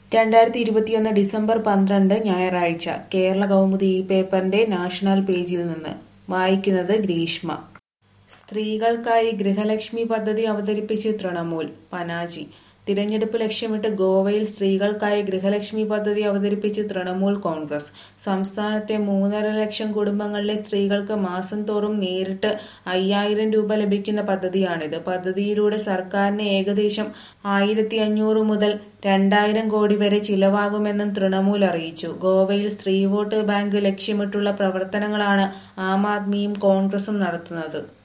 രണ്ടായിരത്തി ഇരുപത്തിയൊന്ന് ഡിസംബർ പന്ത്രണ്ട് ഞായറാഴ്ച കേരള കൗമുദി ഈ പേപ്പറിന്റെ നാഷണൽ പേജിൽ നിന്ന് വായിക്കുന്നത് ഗ്രീഷ്മ സ്ത്രീകൾക്കായി ഗൃഹലക്ഷ്മി പദ്ധതി അവതരിപ്പിച്ച് തൃണമൂൽ പനാജി തിരഞ്ഞെടുപ്പ് ലക്ഷ്യമിട്ട് ഗോവയിൽ സ്ത്രീകൾക്കായി ഗൃഹലക്ഷ്മി പദ്ധതി അവതരിപ്പിച്ച് തൃണമൂൽ കോൺഗ്രസ് സംസ്ഥാനത്തെ മൂന്നര ലക്ഷം കുടുംബങ്ങളിലെ സ്ത്രീകൾക്ക് മാസം തോറും നേരിട്ട് അയ്യായിരം രൂപ ലഭിക്കുന്ന പദ്ധതിയാണിത് പദ്ധതിയിലൂടെ സർക്കാരിന് ഏകദേശം ആയിരത്തി അഞ്ഞൂറ് മുതൽ രണ്ടായിരം കോടി വരെ ചിലവാകുമെന്നും തൃണമൂൽ അറിയിച്ചു ഗോവയിൽ സ്ത്രീ വോട്ട് ബാങ്ക് ലക്ഷ്യമിട്ടുള്ള പ്രവർത്തനങ്ങളാണ് ആം ആദ്മിയും കോൺഗ്രസും നടത്തുന്നത്